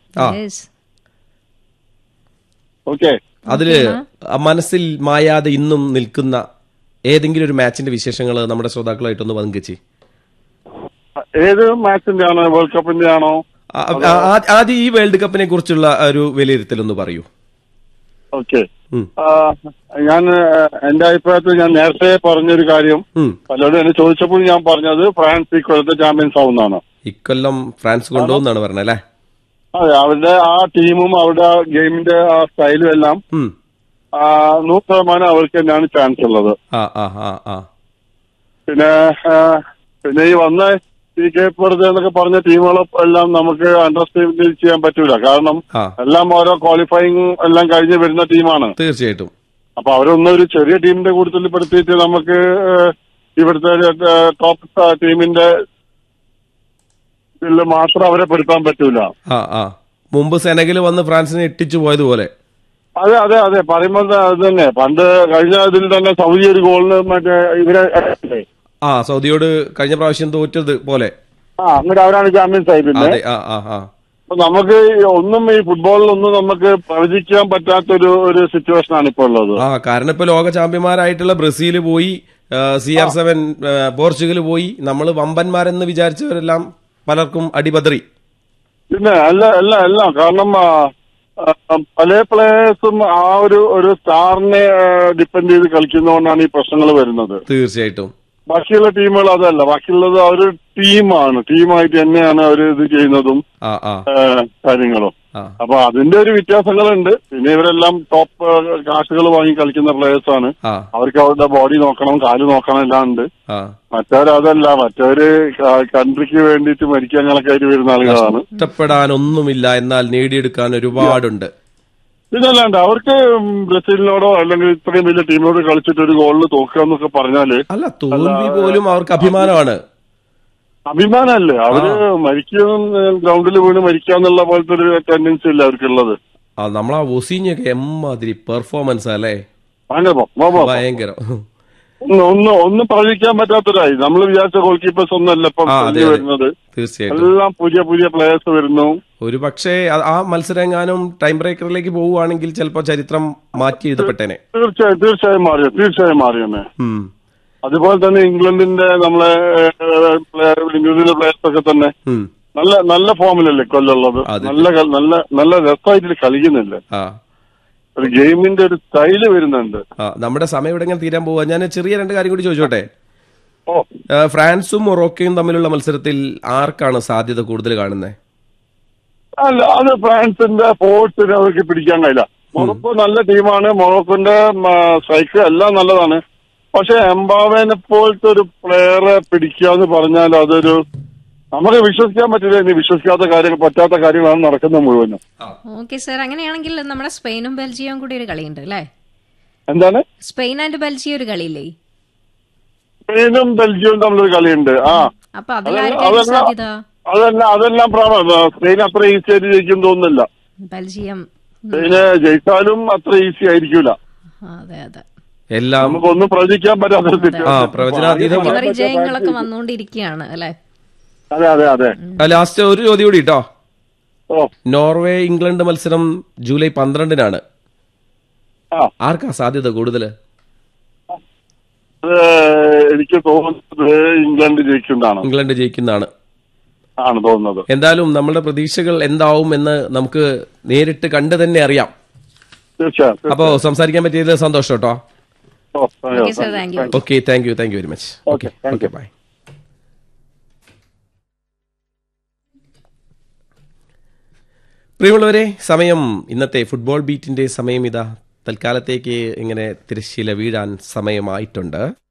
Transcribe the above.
ആ. Yes. Okay അതില് മനസ്സിൽ മായാതെ ഇന്നും നിൽക്കുന്ന ഏതെങ്കിലും ഒരു മാച്ചിന്റെ വിശേഷങ്ങൾ നമ്മുടെ ശ്രോതാക്കളായിട്ടൊന്ന് പങ്കുവെച്ച് ഏത് മാച്ചിന്റെ ആണോ വേൾഡ് കപ്പിന്റെ ആണോ ആ- ആ- ആ- ആദ്യം ഈ വേൾഡ് കപ്പിനെ കുറിച്ചുള്ള ഒരു വിലയിരുത്തലൊന്ന് പറയൂ ഓക്കെ ഉം. ഞാൻ ആ, എന്റെ അഭിപ്രായത്തിൽ ഞാൻ നേരത്തെ പറഞ്ഞൊരു കാര്യം ഉം. പലരും എന്നെ ചോദിച്ചപ്പോൾ ഞാൻ പറഞ്ഞത് ഫ്രാൻസ് ഇക്കൊല്ലത്തെ ചാമ്പ്യൻസ് ആവുന്നതാണ് ഇക്കൊല്ലം ഫ്രാൻസ് കൊണ്ടുപോകുന്നാണ് പറഞ്ഞത് അല്ലേ അതെ അവരുടെ ആ ടീമും അവരുടെ ആ ഗെയിമിന്റെ ആ സ്റ്റൈലും എല്ലാം ഉം. ആ, നൂറ് ശതമാനം അവർക്ക് തന്നെയാണ് ചാൻസ് ഉള്ളത് ആ ആ ആ ആ പിന്നെ ആ, പിന്നെ ഈ വന്ന ഈ കേപ്പ് വെറുതെ എന്നൊക്കെ പറഞ്ഞ ടീമുകളെ എല്ലാം നമുക്ക് അണ്ടർസ്റ്റാൻഡ് ചെയ്യാൻ പറ്റൂല കാരണം ആ എല്ലാം ഓരോ ക്വാളിഫയിങ് എല്ലാം കഴിഞ്ഞ് വരുന്ന ടീമാണ് തീർച്ചയായിട്ടും അപ്പൊ അവരൊന്നും ഒരു ചെറിയ ടീമിന്റെ കൂട്ടത്തിൽ പെടുത്തിയിട്ട് നമുക്ക് ഏഹ്, ഇവിടുത്തെ ഏഹ്, ടോപ്പ് ടീമിന്റെ ഇതിൽ മാത്രം അവരെ പെടുത്താൻ പറ്റൂല ആ ആ മുമ്പ് സെനഗൽ വന്ന് ഫ്രാൻസിനെ എട്ടിച്ചു പോയതുപോലെ അതെ അതെ അതെ പറയുമ്പോൾ അത് തന്നെ പണ്ട് കഴിഞ്ഞ ഇതിൽ തന്നെ സൗദി ഒരു ഗോളിന് മറ്റേ ഇവരെ അടിച്ചില്ലേ? ആ സൗദിയോട് കഴിഞ്ഞ പ്രാവശ്യം തോറ്റത് പോലെ ആ എന്നിട്ട് അവരാണ് ചാമ്പ്യൻസ് ആയി പിന്നെ അതെ ആ ആ ആ അപ്പൊ നമുക്ക് ഈ ഒന്നും ഈ ഫുട്ബോളിലൊന്നും നമുക്ക് പ്രവചിക്കാൻ പറ്റാത്തൊരു ഒരു സിറ്റുവേഷൻ ആണ് ഇപ്പോൾ ഉള്ളത് ആ കാരണം ഇപ്പൊ ലോക ചാമ്പ്യന്മാരായിട്ടുള്ള ബ്രസീൽ പോയി സി ആർ സെവൻ പോർച്ചുഗൽ പോയി നമ്മൾ വമ്പന്മാരെന്ന് വിചാരിച്ചവരെല്ലാം പലർക്കും അടിപതറി പിന്നെ അല്ല അല്ല അല്ല കാരണം ആ, ആ, പല പ്ലേയേഴ്സും ആ ഒരു ഒരു സ്റ്റാറിനെ ഡിപ്പെൻഡ് ചെയ്ത് കളിക്കുന്നതുകൊണ്ടാണ് ഈ പ്രശ്നങ്ങൾ വരുന്നത് തീർച്ചയായിട്ടും ബാക്കിയുള്ള ടീമുകൾ അതല്ല ബാക്കിയുള്ളത് അവർ ടീമാണ് ടീമായിട്ട് തന്നെയാണ് അവർ ഇത് ചെയ്യുന്നതും ആ ആ ആ, കാര്യങ്ങളും ആ അപ്പൊ അതിന്റെ ഒരു വ്യത്യാസങ്ങളുണ്ട് പിന്നെ ഇവരെല്ലാം ടോപ്പ് കാശുകൾ വാങ്ങി കളിക്കുന്ന പ്ലേയേഴ്സ് ആണ് ആ അവർക്ക് അവരുടെ ബോഡി നോക്കണം കാല് നോക്കണം എല്ലാം ഉണ്ട് ആ മറ്റവരതല്ല മറ്റവര് കൺട്രിക്ക് വേണ്ടിയിട്ട് മരിക്കാൻ കണക്കായിട്ട് വരുന്ന ആളുകളാണ് ഇഷ്ടപ്പെടാനൊന്നുമില്ല എന്നാൽ നേടിയെടുക്കാൻ ഒരുപാടുണ്ട് പിന്നല്ലാണ്ട് അവർക്ക് ബ്രസീലിനോടോ അല്ലെങ്കിൽ ഇത്രയും വലിയ ടീമിനോട് കളിച്ചിട്ട് ഒരു ഗോളിന് തോക്കുക എന്നൊക്കെ പറഞ്ഞാല് അല്ല തോൽവി പോലും അവർക്ക് അഭിമാനമാണ് അഭിമാനമല്ലേ അവര് മരിക്കുന്ന ഗ്രൗണ്ടിൽ വീണ് മരിക്കുക എന്നുള്ള പോലത്തെ ഒരു ടെൻഡൻസി ഇല്ല അവർക്കുള്ളത് ആ നമ്മളാ ഒസീഞ്ഞൊക്കെ എമ്മാതിരി പെർഫോമൻസ് അല്ലേ ഭയങ്കര പോ- പോ- പോ. ഭയങ്കരം ഒന്ന് ഒന്ന് ഒന്നും പ്രവചിക്കാൻ പറ്റാത്തൊരായി നമ്മൾ വിചാരിച്ച ഗോൾ കീപ്പേഴ്സ് ഒന്നും അല്ല ഇപ്പം ആ, അതെ, പുതിയ അതെ. വരുന്നത് തീർച്ചയായിട്ടും എല്ലാം പുതിയ പുതിയ പ്ലേയേഴ്സ് വരുന്നു ഒരു പക്ഷേ ആ- ആ മത്സരങ്ങാനും ടൈം ബ്രേക്കറിലേക്ക് പോവുകയാണെങ്കിൽ ചിലപ്പോൾ ചരിത്രം മാറ്റി എഴുതപ്പെട്ടേനെ തീർച്ചയായും തീർച്ചയായും മാറിയ തീർച്ചയായും മാറിയെന്നെ ഉം. അതുപോലെ തന്നെ ഇംഗ്ലണ്ടിന്റെ നമ്മളെ ന്യൂസിലെ പ്ലേയേഴ്സ് ഒക്കെ തന്നെ ഉം. നല്ല നല്ല ഫോമിലല്ലേ കൊല്ലുള്ളത് അതെ. നല്ല കളി- നല്ല നല്ല രസമായിട്ട് കളിക്കുന്നില്ല ആ ഒരു ഗെയിമിന്റെ ഒരു സ്റ്റൈല് വരുന്നുണ്ട് ആ നമ്മുടെ സമയം ഇവിടെ ഇങ്ങനെ തീരാൻ പോവുക ഞാൻ ചെറിയ രണ്ട് കാര്യം കൂടി ചോദിച്ചോട്ടെ ഓ ആ, ഫ്രാൻസും മൊറോക്കയും തമ്മിലുള്ള മത്സരത്തിൽ ആർക്കാണ് സാധ്യത കൂടുതൽ കാണുന്നത് അല്ല അത് ഫ്രാൻസിന്റെ ഫോഴ്സിന് അവർക്ക് പിടിക്കാൻ കഴിയില്ല മൊറോക്കോ നല്ല ടീമാണ് മൊറോക്കോന്റെ സ്ട്രൈക്ക് എല്ലാം നല്ലതാണ് പക്ഷെ എംബാവേനെ പോലത്തെ ഒരു പ്ലെയറെ പിടിക്കുക എന്ന് പറഞ്ഞാൽ അതൊരു നമുക്ക് വിശ്വസിക്കാൻ പറ്റില്ല ഇനി വിശ്വസിക്കാത്ത കാര്യങ്ങൾ പറ്റാത്ത കാര്യങ്ങളാണ് നടക്കുന്നത് മുഴുവനും ഓക്കെ സർ അങ്ങനെയാണെങ്കിൽ നമ്മുടെ സ്പെയിനും ബെൽജിയവും കൂടി ഒരു കളിയുണ്ട് അല്ലേ എന്താണ് സ്പെയിൻ ആൻഡ് ബെൽജിയം ഒരു കളിയില്ലേ സ്പെയിനും ബെൽജിയവും തമ്മിലൊരു കളിയുണ്ട് ആ അപ്പൊ അതിലായിരിക്കും അതല്ല സാധ്യത അതല്ല അതെല്ലാം പ്രാബ- സ്പെയിൻ അത്ര ഈസി ആയിട്ട് ജയിക്കും തോന്നുന്നില്ല ബെൽജിയം സ്പെയിന് ജയിച്ചാലും അത്ര ഈസി ആയിരിക്കൂല അതെ അതെ എല്ലാം നമുക്കൊന്നും പ്രവചിക്കാൻ പറ്റാത്ത ആ situation. പ്രവചനാതീതം ഇവർ വിജയങ്ങളൊക്കെ വന്നുകൊണ്ടിരിക്കുകയാണ് അല്ലെ അതെ അതെ അതെ ലാസ്റ്റ് ഒരു ചോദ്യം കൂടി കേട്ടോ ഓ നോർവേ ഇംഗ്ലണ്ട് മത്സരം ജൂലൈ പന്ത്രണ്ടിനാണ് ആ ആർക്കാ സാധ്യത കൂടുതൽ അത് എനിക്ക് തോന്നുന്നത് ഇംഗ്ലണ്ട് ജയിക്കുന്നതാണ് ഇംഗ്ലണ്ട് ജയിക്കുന്നതാണ് ആണ് തോന്നുന്നത് എന്തായാലും നമ്മുടെ പ്രതീക്ഷകൾ എന്താവും എന്ന് നമുക്ക് നേരിട്ട് കണ്ടു തന്നെ അറിയാം തീർച്ചയായും അപ്പോ സംസാരിക്കാൻ പറ്റിയതിൽ സന്തോഷം കേട്ടോ ഓ, thank you, okay sir thank thank you. You okay thank you thank you very much okay Okay, thank okay you. Bye പ്രിയമുള്ളവരെ സമയം ഇന്നത്തെ ഫുട്ബോൾ ബീറ്റിന്റെ സമയം ഇതാ തൽക്കാലത്തേക്ക് ഇങ്ങനെ തിരശ്ശീല വീഴാൻ സമയമായിട്ടുണ്ട്